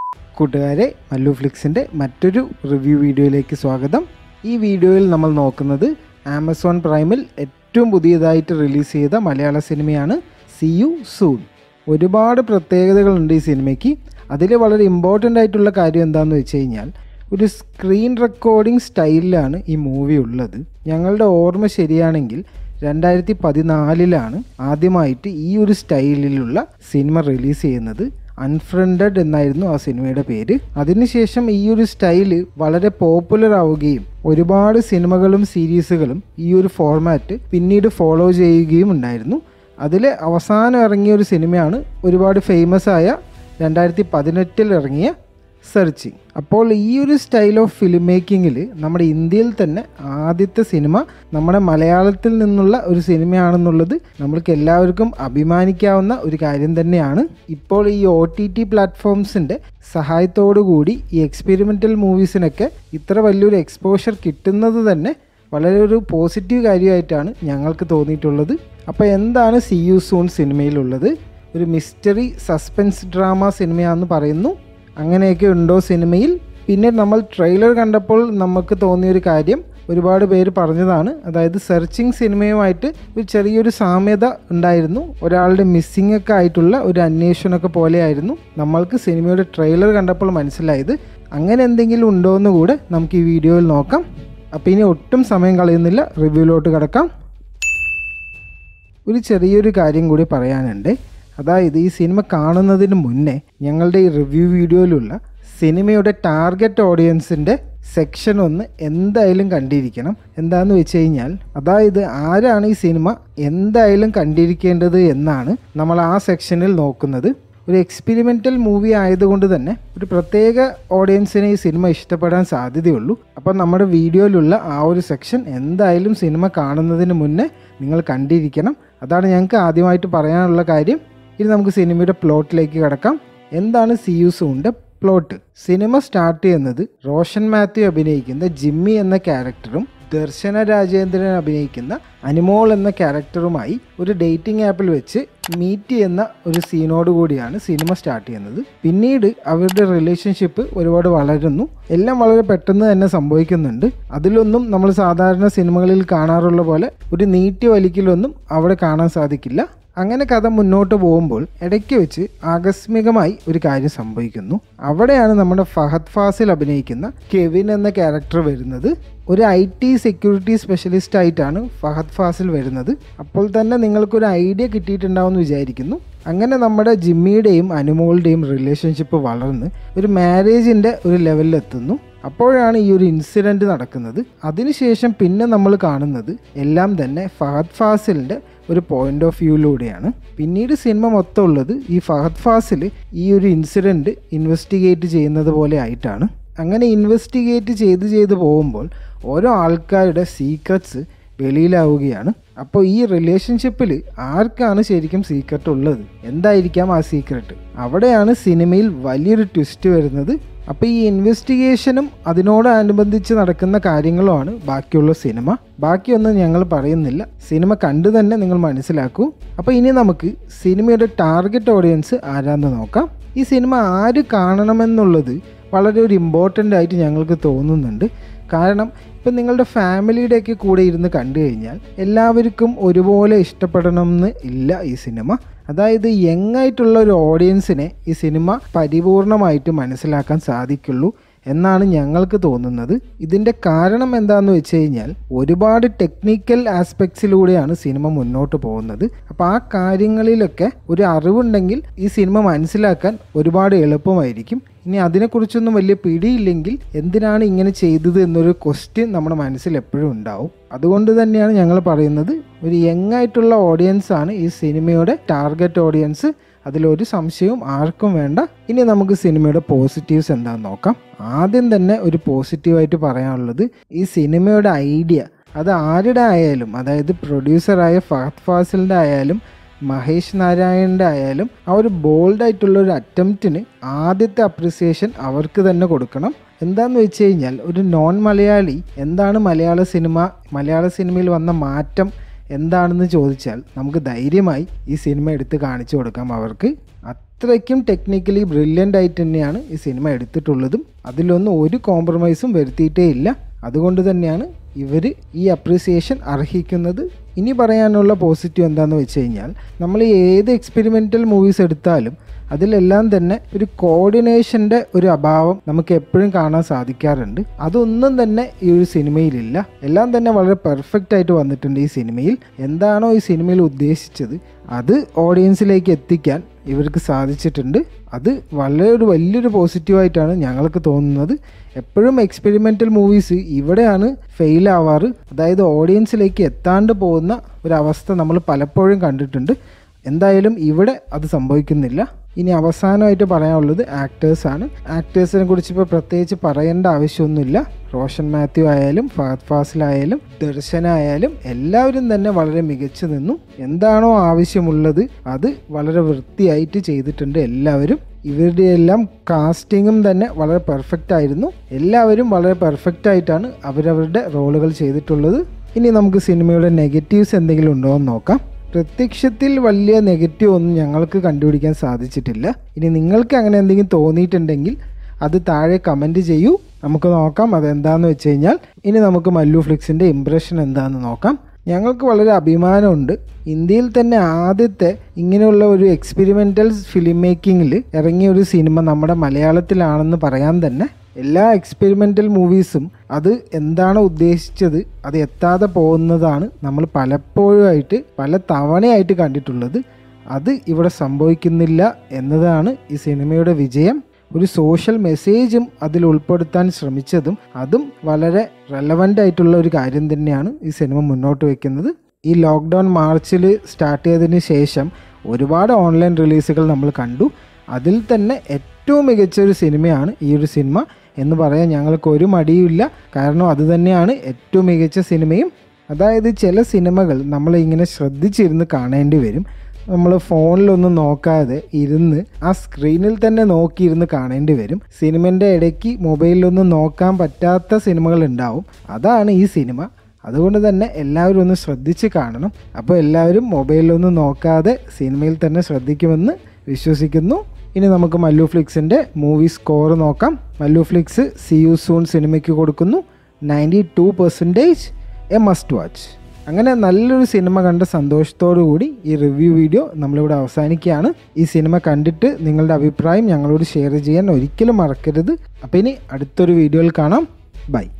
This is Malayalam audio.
കൂട്ടുകാരെ മല്ലു ഫ്ലിക്സിൻ്റെ മറ്റൊരു റിവ്യൂ വീഡിയോയിലേക്ക് സ്വാഗതം ഈ വീഡിയോയിൽ നമ്മൾ നോക്കുന്നത് ആമസോൺ പ്രൈമിൽ ഏറ്റവും പുതിയതായിട്ട് റിലീസ് ചെയ്ത മലയാള സിനിമയാണ് സി യു സൂൺ ഒരുപാട് പ്രത്യേകതകളുണ്ട് ഈ സിനിമയ്ക്ക് അതിൽ വളരെ ഇമ്പോർട്ടൻ്റ് ആയിട്ടുള്ള കാര്യം എന്താണെന്ന് വെച്ച് കഴിഞ്ഞാൽ ഒരു സ്ക്രീൻ റെക്കോർഡിംഗ് സ്റ്റൈലിലാണ് ഈ മൂവി ഉള്ളത് ഞങ്ങളുടെ ഓർമ്മ ശരിയാണെങ്കിൽ രണ്ടായിരത്തി പതിനാലിലാണ് ആദ്യമായിട്ട് ഈ ഒരു സ്റ്റൈലിലുള്ള സിനിമ റിലീസ് ചെയ്യുന്നത് അൺഫ്രണ്ടഡ് എന്നായിരുന്നു ആ സിനിമയുടെ പേര് അതിനുശേഷം ഈ ഒരു സ്റ്റൈല് വളരെ പോപ്പുലർ ആവുകയും ഒരുപാട് സിനിമകളും സീരീസുകളും ഈ ഒരു ഫോർമാറ്റ് പിന്നീട് ഫോളോ ചെയ്യുകയും ഉണ്ടായിരുന്നു അതിൽ അവസാനം ഇറങ്ങിയ ഒരു സിനിമയാണ് ഒരുപാട് ഫേമസ് ആയ രണ്ടായിരത്തി പതിനെട്ടിൽ ഇറങ്ങിയ സെർച്ചിങ് അപ്പോൾ ഈ ഒരു സ്റ്റൈൽ ഓഫ് ഫിലിം മേക്കിങ്ങിൽ നമ്മുടെ ഇന്ത്യയിൽ തന്നെ ആദ്യത്തെ സിനിമ നമ്മുടെ മലയാളത്തിൽ നിന്നുള്ള ഒരു സിനിമയാണെന്നുള്ളത് നമ്മൾക്ക് എല്ലാവർക്കും അഭിമാനിക്കാവുന്ന ഒരു കാര്യം തന്നെയാണ് ഇപ്പോൾ ഈ ഒ ടി ടി പ്ലാറ്റ്ഫോംസിൻ്റെ സഹായത്തോടു കൂടി ഈ എക്സ്പെരിമെൻ്റൽ മൂവീസിനൊക്കെ ഇത്ര വലിയൊരു എക്സ്പോഷർ കിട്ടുന്നത് തന്നെ വളരെ ഒരു പോസിറ്റീവ് കാര്യമായിട്ടാണ് ഞങ്ങൾക്ക് തോന്നിയിട്ടുള്ളത് അപ്പോൾ എന്താണ് സി യു സൂൺ സിനിമയിലുള്ളത് ഒരു മിസ്റ്ററി സസ്പെൻസ് ഡ്രാമ സിനിമയാണെന്ന് പറയുന്നു അങ്ങനെയൊക്കെ ഉണ്ടോ സിനിമയിൽ പിന്നെ നമ്മൾ ട്രെയിലർ കണ്ടപ്പോൾ നമുക്ക് തോന്നിയൊരു കാര്യം ഒരുപാട് പേര് പറഞ്ഞതാണ് അതായത് സെർച്ചിങ് സിനിമയുമായിട്ട് ഒരു ചെറിയൊരു സാമ്യത ഉണ്ടായിരുന്നു ഒരാളുടെ മിസ്സിംഗ് ഒക്കെ ആയിട്ടുള്ള ഒരു അന്വേഷണമൊക്കെ പോലെയായിരുന്നു നമ്മൾക്ക് സിനിമയുടെ ട്രെയിലർ കണ്ടപ്പോൾ മനസ്സിലായത് അങ്ങനെ എന്തെങ്കിലും ഉണ്ടോ എന്ന് കൂടെ നമുക്ക് ഈ വീഡിയോയിൽ നോക്കാം അപ്പോൾ ഇനി ഒട്ടും സമയം കളയുന്നില്ല റിവ്യൂലോട്ട് കിടക്കാം ഒരു ചെറിയൊരു കാര്യം കൂടി പറയാനുണ്ട് അതായത് ഈ സിനിമ കാണുന്നതിന് മുന്നേ ഞങ്ങളുടെ ഈ റിവ്യൂ വീഡിയോയിലുള്ള സിനിമയുടെ ടാർഗറ്റ് ഓഡിയൻസിൻ്റെ സെക്ഷൻ ഒന്ന് എന്തായാലും കണ്ടിരിക്കണം എന്താന്ന് വെച്ച് കഴിഞ്ഞാൽ അതായത് ആരാണ് ഈ സിനിമ എന്തായാലും കണ്ടിരിക്കേണ്ടത് എന്നാണ് നമ്മൾ ആ സെക്ഷനിൽ നോക്കുന്നത് ഒരു എക്സ്പെരിമെൻ്റൽ മൂവി ആയതുകൊണ്ട് തന്നെ ഒരു പ്രത്യേക ഓഡിയൻസിനെ ഈ സിനിമ ഇഷ്ടപ്പെടാൻ സാധ്യതയുള്ളൂ അപ്പോൾ നമ്മുടെ വീഡിയോയിലുള്ള ആ ഒരു സെക്ഷൻ എന്തായാലും സിനിമ കാണുന്നതിന് മുന്നേ നിങ്ങൾ കണ്ടിരിക്കണം അതാണ് ഞങ്ങൾക്ക് ആദ്യമായിട്ട് പറയാനുള്ള കാര്യം ഇനി നമുക്ക് സിനിമയുടെ പ്ലോട്ടിലേക്ക് കിടക്കാം എന്താണ് സി യു സൂണിൻ്റെ പ്ലോട്ട് സിനിമ സ്റ്റാർട്ട് ചെയ്യുന്നത് റോഷൻ മാത്യു അഭിനയിക്കുന്ന ജിമ്മി എന്ന ക്യാരക്ടറും ദർശന രാജേന്ദ്രൻ അഭിനയിക്കുന്ന അനിമോൾ എന്ന ക്യാരക്ടറുമായി ഒരു ഡേറ്റിംഗ് ആപ്പിൽ വെച്ച് മീറ്റ് ചെയ്യുന്ന ഒരു സീനോട് കൂടിയാണ് സിനിമ സ്റ്റാർട്ട് ചെയ്യുന്നത് പിന്നീട് അവരുടെ റിലേഷൻഷിപ്പ് ഒരുപാട് വളരുന്നു എല്ലാം വളരെ പെട്ടെന്ന് തന്നെ സംഭവിക്കുന്നുണ്ട് അതിലൊന്നും നമ്മൾ സാധാരണ സിനിമകളിൽ കാണാറുള്ള പോലെ ഒരു നീട്ടി വലിക്കലൊന്നും അവിടെ കാണാൻ സാധിക്കില്ല അങ്ങനെ കഥ മുന്നോട്ട് പോകുമ്പോൾ ഇടയ്ക്ക് വെച്ച് ആകസ്മികമായി ഒരു കാര്യം സംഭവിക്കുന്നു അവിടെയാണ് നമ്മുടെ ഫഹദ് ഫാസിൽ അഭിനയിക്കുന്ന കെവിൻ എന്ന ക്യാരക്ടർ വരുന്നത് ഒരു ഐ ടി സെക്യൂരിറ്റി സ്പെഷ്യലിസ്റ്റ് ആയിട്ടാണ് ഫഹദ് ഫാസിൽ വരുന്നത് അപ്പോൾ തന്നെ നിങ്ങൾക്കൊരു ഐഡിയ കിട്ടിയിട്ടുണ്ടാവുമെന്ന് വിചാരിക്കുന്നു അങ്ങനെ നമ്മുടെ ജിമ്മിയുടെയും അനുമോളുടെയും റിലേഷൻഷിപ്പ് വളർന്ന് ഒരു മാരേജിൻ്റെ ഒരു ലെവലിലെത്തുന്നു അപ്പോഴാണ് ഈ ഒരു ഇൻസിഡൻറ്റ് നടക്കുന്നത് അതിനുശേഷം പിന്നെ നമ്മൾ കാണുന്നത് എല്ലാം തന്നെ ഫഹദ് ഫാസിലിൻ്റെ ഒരു പോയിന്റ് ഓഫ് വ്യൂയിലൂടെയാണ് പിന്നീട് സിനിമ മൊത്തം ഉള്ളത് ഈ ഫഹദ് ഫാസിൽ ഈ ഒരു ഇൻസിഡൻറ്റ് ഇൻവെസ്റ്റിഗേറ്റ് ചെയ്യുന്നത് പോലെ ആയിട്ടാണ് അങ്ങനെ ഇൻവെസ്റ്റിഗേറ്റ് ചെയ്ത് ചെയ്ത് പോകുമ്പോൾ ഓരോ ആൾക്കാരുടെ സീക്രട്സ് വെളിയിലാവുകയാണ് അപ്പോൾ ഈ റിലേഷൻഷിപ്പിൽ ആർക്കാണ് ശരിക്കും സീക്രട്ട് ഉള്ളത് എന്തായിരിക്കാം ആ സീക്രട്ട് അവിടെയാണ് സിനിമയിൽ വലിയൊരു ട്വിസ്റ്റ് വരുന്നത് അപ്പോൾ ഈ ഇൻവെസ്റ്റിഗേഷനും അതിനോടനുബന്ധിച്ച് നടക്കുന്ന കാര്യങ്ങളുമാണ് ബാക്കിയുള്ള സിനിമ ബാക്കിയൊന്നും ഞങ്ങൾ പറയുന്നില്ല സിനിമ കണ്ടു തന്നെ നിങ്ങൾ മനസ്സിലാക്കൂ അപ്പോൾ ഇനി നമുക്ക് സിനിമയുടെ ടാർഗറ്റ് ഓഡിയൻസ് ആരാന്ന് നോക്കാം ഈ സിനിമ ആര് കാണണമെന്നുള്ളത് വളരെ ഒരു ഇമ്പോർട്ടൻ്റ് ആയിട്ട് ഞങ്ങൾക്ക് തോന്നുന്നുണ്ട് കാരണം ഇപ്പം നിങ്ങളുടെ ഫാമിലിയുടെയൊക്കെ കൂടെ ഇരുന്ന് കണ്ടു കഴിഞ്ഞാൽ എല്ലാവർക്കും ഒരുപോലെ ഇഷ്ടപ്പെടണമെന്ന് ഇല്ല ഈ സിനിമ അതായത് യങ് ആയിട്ടുള്ള ഒരു ഓഡിയൻസിനെ ഈ സിനിമ പരിപൂർണമായിട്ട് മനസ്സിലാക്കാൻ സാധിക്കുള്ളൂ എന്നാണ് ഞങ്ങൾക്ക് തോന്നുന്നത് ഇതിൻ്റെ കാരണം എന്താണെന്ന് വെച്ച് കഴിഞ്ഞാൽ ഒരുപാട് ടെക്നിക്കൽ ആസ്പെക്ട്സിലൂടെയാണ് സിനിമ മുന്നോട്ട് പോകുന്നത് അപ്പോൾ ആ കാര്യങ്ങളിലൊക്കെ ഒരു അറിവുണ്ടെങ്കിൽ ഈ സിനിമ മനസ്സിലാക്കാൻ ഒരുപാട് എളുപ്പമായിരിക്കും ഇനി അതിനെക്കുറിച്ചൊന്നും വലിയ പിടിയില്ലെങ്കിൽ എന്തിനാണ് ഇങ്ങനെ ചെയ്തത് എന്നൊരു ക്വസ്റ്റ്യൻ നമ്മുടെ മനസ്സിൽ എപ്പോഴും ഉണ്ടാവും അതുകൊണ്ട് തന്നെയാണ് ഞങ്ങൾ പറയുന്നത് ഒരു യങ് ആയിട്ടുള്ള ഓഡിയൻസ് ആണ് ഈ സിനിമയുടെ ടാർഗറ്റ് ഓഡിയൻസ് അതിലൊരു സംശയവും ആർക്കും വേണ്ട ഇനി നമുക്ക് സിനിമയുടെ പോസിറ്റീവ്സ് എന്താണെന്ന് നോക്കാം ആദ്യം തന്നെ ഒരു പോസിറ്റീവായിട്ട് പറയാനുള്ളത് ഈ സിനിമയുടെ ഐഡിയ അത് ആരുടെ ആയാലും അതായത് പ്രൊഡ്യൂസറായ ഫഹദ് ഫാസിലിൻ്റെ ആയാലും മഹേഷ് നാരായണൻ്റെ ആയാലും ആ ഒരു ബോൾഡായിട്ടുള്ള ഒരു അറ്റംപ്റ്റിന് ആദ്യത്തെ അപ്രിസിയേഷൻ അവർക്ക് തന്നെ കൊടുക്കണം എന്താന്ന് വെച്ച് കഴിഞ്ഞാൽ ഒരു നോൺ മലയാളി എന്താണ് മലയാള സിനിമ മലയാള സിനിമയിൽ വന്ന മാറ്റം എന്താണെന്ന് ചോദിച്ചാൽ നമുക്ക് ധൈര്യമായി ഈ സിനിമ എടുത്ത് കാണിച്ചു കൊടുക്കാം അവർക്ക് അത്രയ്ക്കും ടെക്നിക്കലി ബ്രില്യൻ്റ് ആയിട്ട് തന്നെയാണ് ഈ സിനിമ എടുത്തിട്ടുള്ളതും അതിലൊന്നും ഒരു കോംപ്രമൈസും വരുത്തിയിട്ടേ ഇല്ല അതുകൊണ്ട് തന്നെയാണ് ഇവർ ഈ അപ്രിസിയേഷൻ അർഹിക്കുന്നത് ഇനി പറയാനുള്ള പോസിറ്റീവ് എന്താണെന്ന് വെച്ച് കഴിഞ്ഞാൽ നമ്മൾ ഏത് എക്സ്പെരിമെൻ്റൽ മൂവീസ് എടുത്താലും അതിലെല്ലാം തന്നെ ഒരു കോർഡിനേഷൻ്റെ ഒരു അഭാവം നമുക്ക് എപ്പോഴും കാണാൻ സാധിക്കാറുണ്ട് അതൊന്നും തന്നെ ഈ ഒരു സിനിമയിലില്ല എല്ലാം തന്നെ വളരെ പെർഫെക്റ്റ് ആയിട്ട് വന്നിട്ടുണ്ട് ഈ സിനിമയിൽ എന്താണോ ഈ സിനിമയിൽ ഉദ്ദേശിച്ചത് അത് ഓഡിയൻസിലേക്ക് എത്തിക്കാൻ ഇവർക്ക് സാധിച്ചിട്ടുണ്ട് അത് വളരെ ഒരു വലിയൊരു പോസിറ്റീവായിട്ടാണ് ഞങ്ങൾക്ക് തോന്നുന്നത് എപ്പോഴും എക്സ്പെരിമെൻ്റൽ മൂവീസ് ഇവിടെയാണ് ഫെയിൽ ആവാറ് അതായത് ഓഡിയൻസിലേക്ക് എത്താണ്ട് പോകുന്ന ഒരവസ്ഥ നമ്മൾ പലപ്പോഴും കണ്ടിട്ടുണ്ട് എന്തായാലും ഇവിടെ അത് സംഭവിക്കുന്നില്ല ഇനി അവസാനമായിട്ട് പറയാനുള്ളത് ആക്ടേഴ്സാണ് ആക്ടേഴ്സിനെ കുറിച്ച് ഇപ്പോൾ പ്രത്യേകിച്ച് പറയേണ്ട ആവശ്യമൊന്നുമില്ല റോഷൻ മാത്യു ആയാലും ഫഹദ് ഫാസിലായാലും ദർശനായാലും എല്ലാവരും തന്നെ വളരെ മികച്ചു നിന്നു എന്താണോ ആവശ്യമുള്ളത് അത് വളരെ വൃത്തിയായിട്ട് ചെയ്തിട്ടുണ്ട് എല്ലാവരും ഇവരുടെ എല്ലാം കാസ്റ്റിങ്ങും തന്നെ വളരെ പെർഫെക്റ്റ് ആയിരുന്നു എല്ലാവരും വളരെ പെർഫെക്റ്റ് ആയിട്ടാണ് അവരവരുടെ റോളുകൾ ചെയ്തിട്ടുള്ളത് ഇനി നമുക്ക് സിനിമയുടെ നെഗറ്റീവ്സ് എന്തെങ്കിലും ഉണ്ടോ എന്ന് നോക്കാം പ്രത്യക്ഷത്തിൽ വലിയ നെഗറ്റീവ് ഒന്നും ഞങ്ങൾക്ക് കണ്ടുപിടിക്കാൻ സാധിച്ചിട്ടില്ല ഇനി നിങ്ങൾക്ക് അങ്ങനെ എന്തെങ്കിലും തോന്നിയിട്ടുണ്ടെങ്കിൽ അത് താഴെ കമൻറ്റ് ചെയ്യൂ നമുക്ക് നോക്കാം അതെന്താണെന്ന് വെച്ച് കഴിഞ്ഞാൽ ഇനി നമുക്ക് മല്ലു ഫ്ലിക്സിൻ്റെ ഇമ്പ്രഷൻ എന്താണെന്ന് നോക്കാം ഞങ്ങൾക്ക് വളരെ അഭിമാനമുണ്ട് ഇന്ത്യയിൽ തന്നെ ആദ്യത്തെ ഇങ്ങനെയുള്ള ഒരു എക്സ്പെരിമെൻ്റൽ ഫിലിം മേക്കിങ്ങിൽ ഇറങ്ങിയ ഒരു സിനിമ നമ്മുടെ മലയാളത്തിലാണെന്ന് പറയാൻ തന്നെ എല്ലാ എക്സ്പെരിമെൻ്റൽ മൂവീസും അത് എന്താണോ ഉദ്ദേശിച്ചത് അത് എത്താതെ പോകുന്നതാണ് നമ്മൾ പലപ്പോഴുമായിട്ട് പല തവണയായിട്ട് കണ്ടിട്ടുള്ളത് അത് ഇവിടെ സംഭവിക്കുന്നില്ല എന്നതാണ് ഈ സിനിമയുടെ വിജയം ഒരു സോഷ്യൽ മെസ്സേജും അതിൽ ഉൾപ്പെടുത്താൻ ശ്രമിച്ചതും അതും വളരെ റെലവൻ്റ് ആയിട്ടുള്ള ഒരു കാര്യം തന്നെയാണ് ഈ സിനിമ മുന്നോട്ട് വയ്ക്കുന്നത് ഈ ലോക്ക്ഡൗൺ മാർച്ചിൽ സ്റ്റാർട്ട് ചെയ്തതിന് ശേഷം ഒരുപാട് ഓൺലൈൻ റിലീസുകൾ നമ്മൾ കണ്ടു അതിൽ തന്നെ ഏറ്റവും മികച്ച ഒരു സിനിമയാണ് ഈ ഒരു സിനിമ എന്ന് പറയാൻ ഞങ്ങൾക്ക് ഒരു മടിയുമില്ല കാരണം അത് തന്നെയാണ് ഏറ്റവും മികച്ച സിനിമയും അതായത് ചില സിനിമകൾ നമ്മൾ ഇങ്ങനെ ശ്രദ്ധിച്ചിരുന്ന് കാണേണ്ടി വരും നമ്മൾ ഫോണിലൊന്നും നോക്കാതെ ഇരുന്ന് ആ സ്ക്രീനിൽ തന്നെ നോക്കിയിരുന്ന് കാണേണ്ടി വരും സിനിമൻ്റെ ഇടയ്ക്ക് മൊബൈലിലൊന്നും നോക്കാൻ പറ്റാത്ത സിനിമകൾ ഉണ്ടാവും അതാണ് ഈ സിനിമ അതുകൊണ്ട് തന്നെ എല്ലാവരും ഒന്ന് ശ്രദ്ധിച്ച് കാണണം അപ്പോൾ എല്ലാവരും മൊബൈലിലൊന്നും നോക്കാതെ സിനിമയിൽ തന്നെ ശ്രദ്ധിക്കുമെന്ന് വിശ്വസിക്കുന്നു ഇനി നമുക്ക് മല്ലു ഫ്ലിക്സിൻ്റെ മൂവി സ്കോർ നോക്കാം Mallu Flix C U soon സിനിമയ്ക്ക് കൊടുക്കുന്നു ninety two percentage a must watch അങ്ങനെ നല്ലൊരു സിനിമ കണ്ട സന്തോഷത്തോടു കൂടി ഈ റിവ്യൂ വീഡിയോ നമ്മളിവിടെ അവസാനിക്കുകയാണ് ഈ സിനിമ കണ്ടിട്ട് നിങ്ങളുടെ അഭിപ്രായം ഞങ്ങളോട് ഷെയർ ചെയ്യാൻ ഒരിക്കലും മറക്കരുത് അപ്പോൾ ഇനി അടുത്തൊരു വീഡിയോയിൽ കാണാം ബൈ